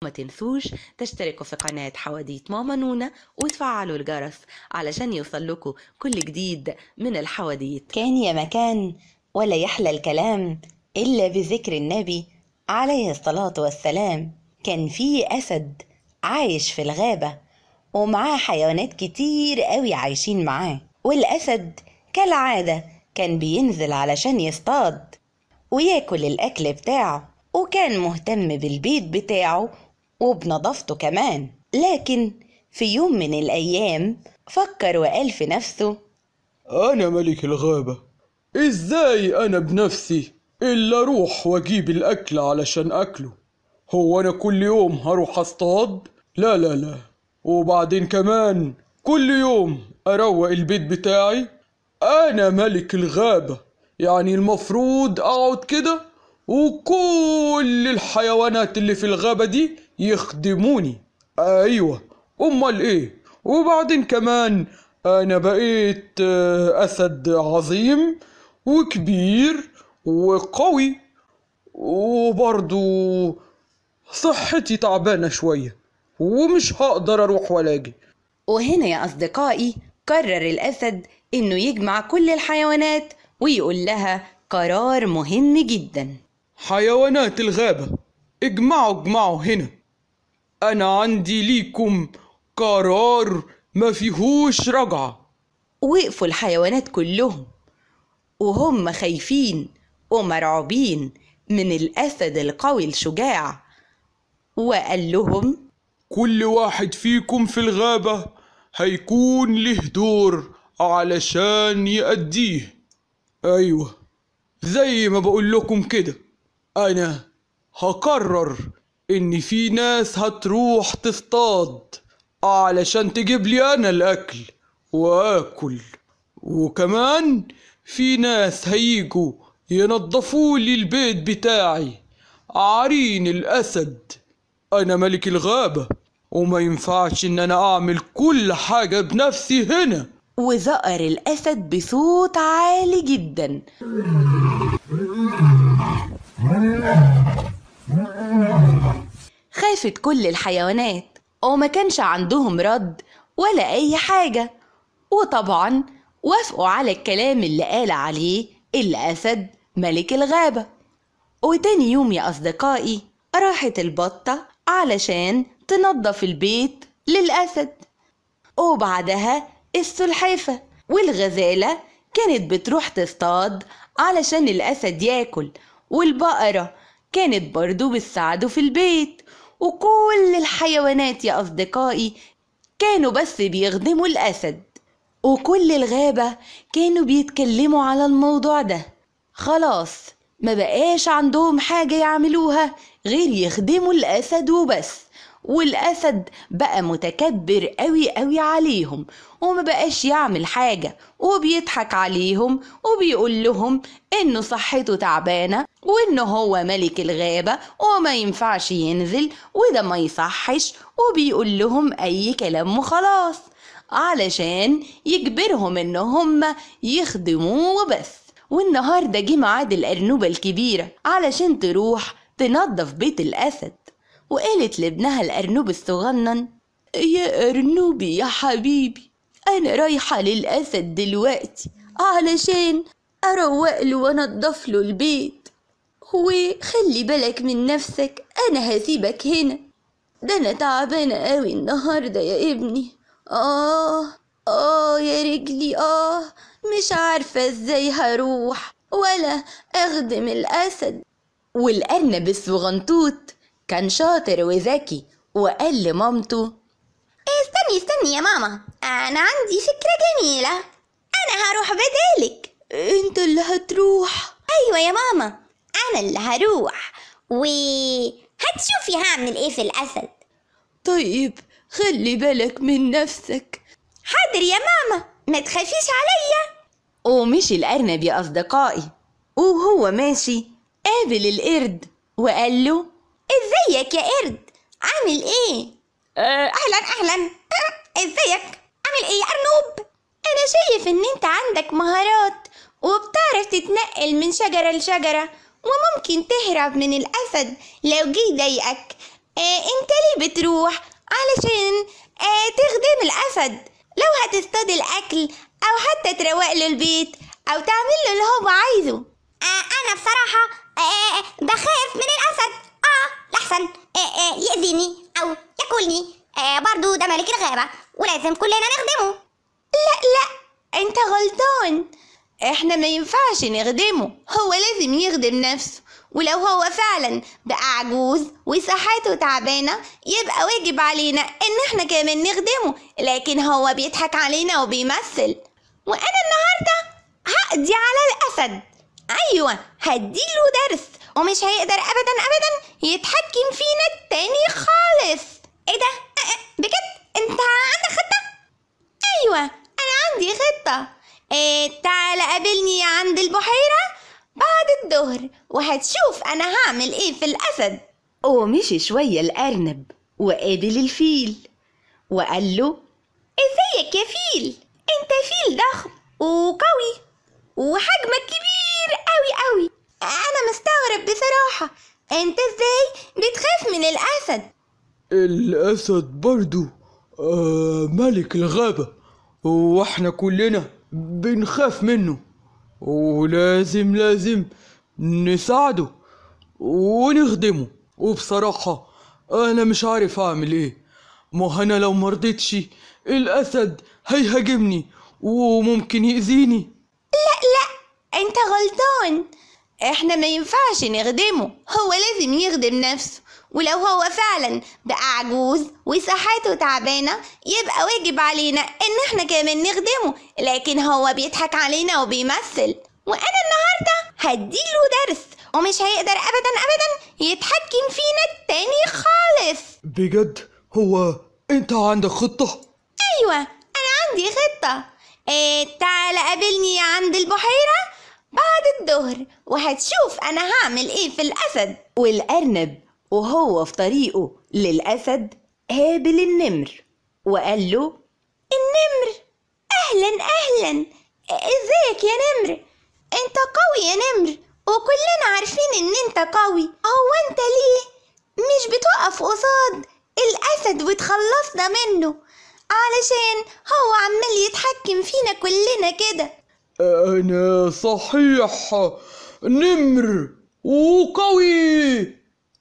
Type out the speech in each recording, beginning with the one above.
وما تنسوش تشتركوا في قناة حواديت ماما نونا وتفعلوا الجرس علشان يوصل لكم كل جديد من الحواديت كان يا مكان ولا يحلى الكلام إلا بذكر النبي عليه الصلاة والسلام كان في أسد عايش في الغابة ومعاه حيوانات كتير قوي عايشين معاه والأسد كالعادة كان بينزل علشان يصطاد وياكل الأكل بتاعه وكان مهتم بالبيت بتاعه وبنظافته كمان لكن في يوم من الأيام فكر وقال في نفسه أنا ملك الغابة إزاي أنا بنفسي إلا أروح وأجيب الأكل علشان أكله هو أنا كل يوم هروح أصطاد؟ لا لا لا وبعدين كمان كل يوم أروق البيت بتاعي أنا ملك الغابة يعني المفروض أقعد كده وكل الحيوانات اللي في الغابة دي يخدموني أيوة أمال إيه وبعدين كمان أنا بقيت آه، أسد عظيم وكبير وقوي وبرضو صحتي تعبانة شوية ومش هقدر أروح ولا أجي وهنا يا أصدقائي قرر الأسد إنه يجمع كل الحيوانات ويقول لها قرار مهم جدا حيوانات الغابة اجمعوا اجمعوا هنا أنا عندي ليكم قرار ما فيهوش رجعة وقفوا الحيوانات كلهم وهم خايفين ومرعوبين من الأسد القوي الشجاع وقال لهم كل واحد فيكم في الغابة هيكون له دور علشان يأديه أيوة زي ما بقول لكم كده أنا هقرر إن في ناس هتروح تصطاد علشان تجيب لي أنا الأكل وآكل وكمان في ناس هيجوا ينظفوا لي البيت بتاعي عرين الأسد أنا ملك الغابة وما ينفعش إن أنا أعمل كل حاجة بنفسي هنا وزقر الأسد بصوت عالي جدا خافت كل الحيوانات وما كانش عندهم رد ولا أي حاجة وطبعا وافقوا على الكلام اللي قال عليه الأسد ملك الغابة وتاني يوم يا أصدقائي راحت البطة علشان تنظف البيت للأسد وبعدها السلحفة والغزالة كانت بتروح تصطاد علشان الأسد ياكل والبقرة كانت برضو بتساعده في البيت وكل الحيوانات يا أصدقائي كانوا بس بيخدموا الأسد وكل الغابة كانوا بيتكلموا على الموضوع ده خلاص ما بقاش عندهم حاجة يعملوها غير يخدموا الأسد وبس والأسد بقى متكبر قوي قوي عليهم وما بقاش يعمل حاجة وبيضحك عليهم وبيقول لهم إنه صحته تعبانة وإنه هو ملك الغابة وما ينفعش ينزل وده ما يصحش وبيقول لهم أي كلام وخلاص علشان يجبرهم إن هم يخدموه وبس والنهاردة جه ميعاد الأرنوبة الكبيرة علشان تروح تنظف بيت الأسد وقالت لابنها الأرنوب الصغنن يا أرنوبي يا حبيبي أنا رايحة للأسد دلوقتي علشان أروق له وأنضف له البيت وخلي بالك من نفسك أنا هسيبك هنا ده أنا تعبانة أوي النهاردة يا ابني آه آه يا رجلي آه مش عارفة إزاي هروح ولا أخدم الأسد والأرنب الصغنطوط كان شاطر وذكي وقال لمامته استني استني يا ماما أنا عندي فكرة جميلة أنا هروح بدالك انت اللي هتروح أيوة يا ماما أنا اللي هروح و هتشوفي هعمل إيه في الأسد طيب خلي بالك من نفسك حاضر يا ماما ما تخافيش عليا ومشي الأرنب يا أصدقائي وهو ماشي قابل القرد وقال له ازيك يا قرد عامل ايه آه، اهلا اهلا آه، ازيك عامل ايه يا ارنوب انا شايف ان انت عندك مهارات وبتعرف تتنقل من شجرة لشجرة وممكن تهرب من الاسد لو جه يضايقك آه انت ليه بتروح علشان آه تخدم الاسد لو هتصطاد الاكل او حتى تروق له البيت او تعمل له اللي هو عايزه آه انا بصراحة آه بخاف من الاسد اه لحسن آه آه يأذيني او ياكلني آه برضو ده ملك الغابة ولازم كلنا نخدمه لا لا انت غلطان احنا ما ينفعش نخدمه هو لازم يخدم نفسه ولو هو فعلا بقى عجوز وصحته تعبانة يبقى واجب علينا ان احنا كمان نخدمه لكن هو بيضحك علينا وبيمثل وانا النهاردة هقضي على الاسد ايوه هديله درس ومش هيقدر ابدا ابدا يتحكم فينا تاني خالص ايه ده آه آه بجد انت عندك خطة ايوه انا عندي خطة إيه تعالى قابلني عند البحيرة بعد الظهر وهتشوف انا هعمل ايه في الاسد ومشي شوية الأرنب وقابل الفيل وقال له ازيك يا فيل انت فيل ضخم وقوي وحجمك كبير قوي قوي انا مستغرب بصراحة انت ازاي بتخاف من الاسد الأسد برضو آه ملك الغابة واحنا كلنا بنخاف منه ولازم لازم نساعده ونخدمه وبصراحة أنا مش عارف أعمل إيه ما أنا لو مرضتش الأسد هيهاجمني وممكن يأذيني لا لا انت غلطان احنا ما ينفعش نخدمه هو لازم يخدم نفسه ولو هو فعلا بقى عجوز وصحته تعبانة يبقى واجب علينا ان احنا كمان نخدمه لكن هو بيضحك علينا وبيمثل وانا النهاردة هديله درس ومش هيقدر ابدا ابدا يتحكم فينا تاني خالص بجد هو أنت عندك خطة؟ ايوه انا عندي خطة إيه تعالى قابلني عند البحيرة بعد الظهر وهتشوف انا هعمل ايه في الاسد والأرنب وهو في طريقه للأسد قابل النمر وقال له النمر اهلا اهلا ازيك يا نمر انت قوي يا نمر وكلنا عارفين ان انت قوي هو انت ليه مش بتقف قصاد الاسد وتخلصنا منه علشان هو عمال يتحكم فينا كلنا كده أنا صحيح نمر وقوي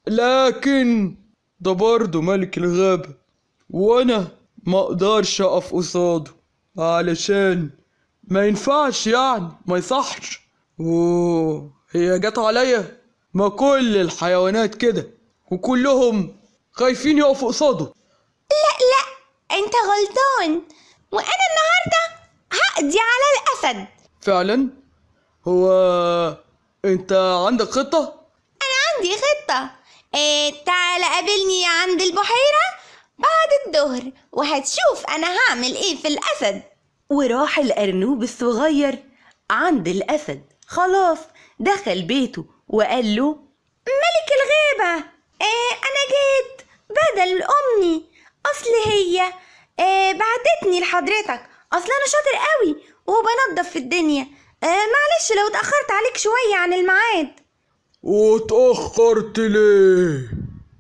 لكن ده برضه ملك الغابة وأنا ما أقدرش أقف قصاده علشان ما ينفعش يعني ما يصحش أوه هي جت عليا ما كل الحيوانات كده وكلهم خايفين يقفوا قصاده لا لا انت غلطان وانا النهارده هقضي على الاسد فعلا هو انت عندك خطة؟ انا عندي خطة إيه تعالى قابلني عند البحيرة بعد الظهر وهتشوف انا هعمل ايه في الاسد وراح الأرنوب الصغير عند الأسد خلاص دخل بيته وقال له ملك الغابة إيه انا جيت بدل امي اصل هي إيه بعتتني لحضرتك اصل انا شاطر قوي وبنضف في الدنيا إيه معلش لو اتأخرت عليك شوية عن الميعاد واتأخرت ليه؟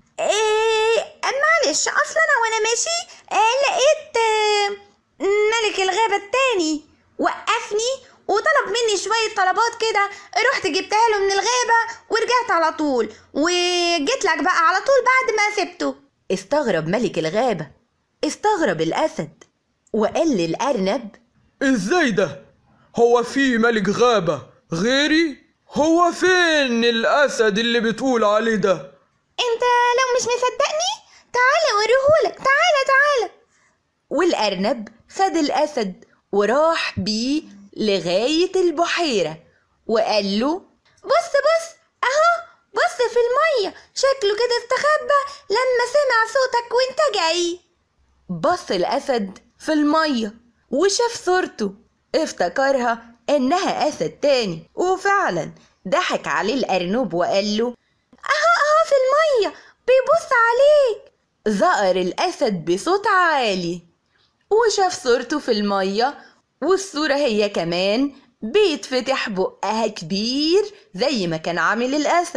إيه معلش اصل انا وانا ماشي آه لقيت آه ملك الغابة التاني وقفني وطلب مني شوية طلبات كده رحت جبتها له من الغابة ورجعت على طول وجيت لك بقى على طول بعد ما سبته استغرب ملك الغابة استغرب الأسد وقال للأرنب ازاي ده؟ هو في ملك غابة غيري؟ هو فين الأسد اللي بتقول عليه ده؟ انت لو مش مصدقني تعالى اوريهولك تعالى تعالى والأرنب خد الأسد وراح بيه لغاية البحيرة وقال له بص بص اهو بص في المية شكله كده استخبى لما سمع صوتك وانت جاي بص الأسد في المية وشاف صورته افتكرها إنها أسد تاني وفعلا ضحك عليه الأرنب وقال له اهو اهو في المية بيبص عليك زقر الأسد بصوت عالي وشاف صورته في المية والصورة هي كمان بيتفتح بقها كبير زي ما كان عامل الأسد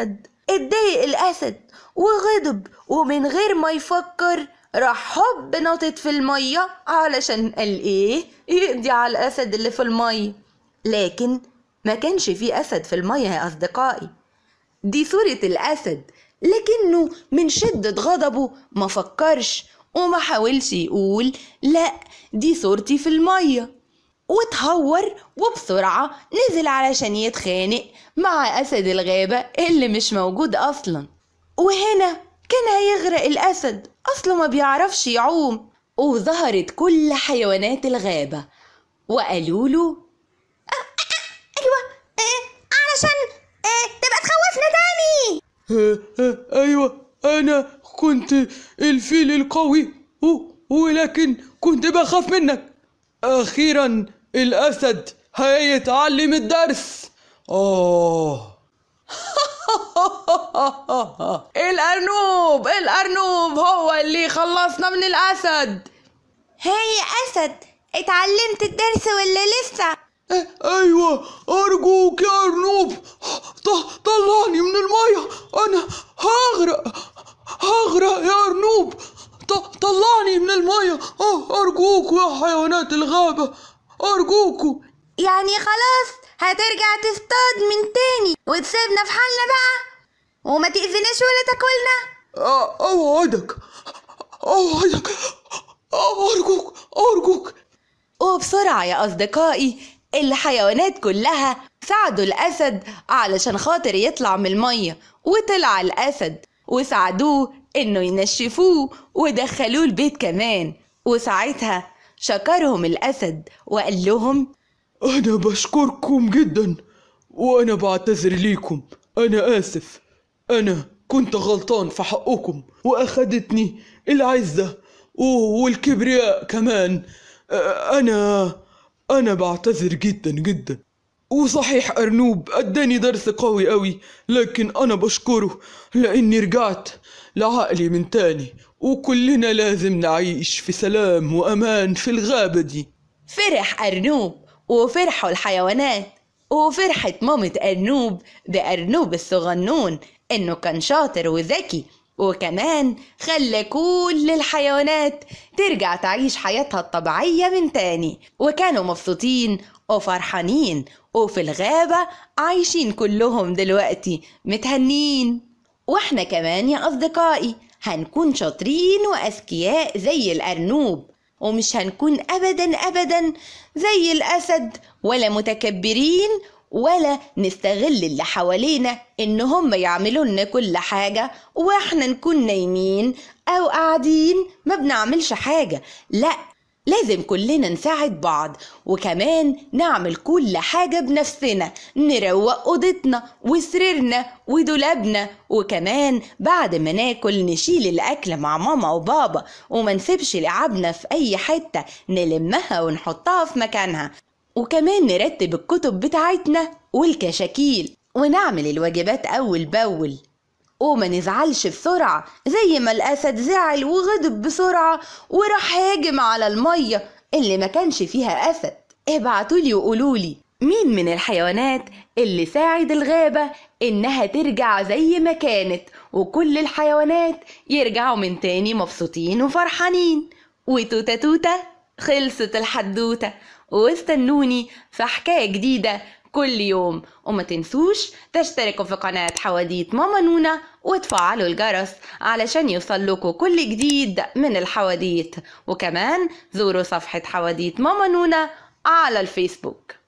اتضايق الأسد وغضب ومن غير ما يفكر راح حب نطت في المية علشان قال ايه يقضي على الأسد اللي في المية لكن ما كانش فيه أسد في المية يا أصدقائي دي صورة الأسد لكنه من شدة غضبه ما فكرش وما حاولش يقول لا دي صورتي في المية واتهور وبسرعة نزل علشان يتخانق مع أسد الغابة اللي مش موجود أصلا وهنا كان هيغرق الأسد أصله ما بيعرفش يعوم وظهرت كل حيوانات الغابة وقالوا له ايوه آه علشان آه تبقى تخوفنا تاني آه، آه، أيوة أنا كنت الفيل القوي و- ولكن كنت بخاف منك أخيرا الأسد هيتعلم الدرس آه الأرنوب الأرنوب هو اللي خلصنا من الأسد هاي يا أسد اتعلمت الدرس ولا لسه آه، أيوة أرجوك يا أرنوب ط- طلعني من المية أنا هغرق هغرق يا أرنوب ط- طلعني من المية آه، أرجوك يا حيوانات الغابة أرجوكوا يعني خلاص هترجع تصطاد من تاني وتسيبنا في حالنا بقى وما تأذيناش ولا تاكلنا آه، أوعدك أوعدك آه، أرجوك أرجوك وبسرعة يا أصدقائي الحيوانات كلها ساعدوا الأسد علشان خاطر يطلع من المية وطلع الأسد وساعدوه إنه ينشفوه ودخلوه البيت كمان وساعتها شكرهم الأسد وقال لهم أنا بشكركم جدا وأنا بعتذر ليكم أنا آسف أنا كنت غلطان في حقكم وأخدتني العزة و- والكبرياء كمان أ- أنا أنا بعتذر جدا جدا وصحيح أرنوب أداني درس قوي قوي لكن أنا بشكره لأني رجعت لعقلي من تاني وكلنا لازم نعيش في سلام وأمان في الغابة دي فرح أرنوب وفرحوا الحيوانات وفرحت مامة أرنوب بأرنوب الصغنون إنه كان شاطر وذكي وكمان خلى كل الحيوانات ترجع تعيش حياتها الطبيعية من تاني وكانوا مبسوطين وفرحانين وفي الغابة عايشين كلهم دلوقتي متهنين واحنا كمان يا أصدقائي هنكون شاطرين وأذكياء زي الأرنوب ومش هنكون أبدا أبدا زي الأسد ولا متكبرين ولا نستغل اللي حوالينا إن هم يعملوا لنا كل حاجة وإحنا نكون نايمين أو قاعدين ما بنعملش حاجة لأ لازم كلنا نساعد بعض وكمان نعمل كل حاجة بنفسنا نروق أوضتنا وسريرنا ودولابنا وكمان بعد ما ناكل نشيل الأكل مع ماما وبابا وما نسيبش لعابنا في أي حتة نلمها ونحطها في مكانها وكمان نرتب الكتب بتاعتنا والكشاكيل ونعمل الواجبات أول بأول وما نزعلش بسرعة زي ما الأسد زعل وغضب بسرعة وراح هاجم على المية اللي ما كانش فيها أسد ابعتولي وقولولي مين من الحيوانات اللي ساعد الغابة إنها ترجع زي ما كانت وكل الحيوانات يرجعوا من تاني مبسوطين وفرحانين وتوتة توتة خلصت الحدوتة واستنوني في حكاية جديدة كل يوم وما تنسوش تشتركوا في قناة حواديت ماما نونا وتفعلوا الجرس علشان يوصل لكم كل جديد من الحواديت وكمان زوروا صفحة حواديت ماما نونا على الفيسبوك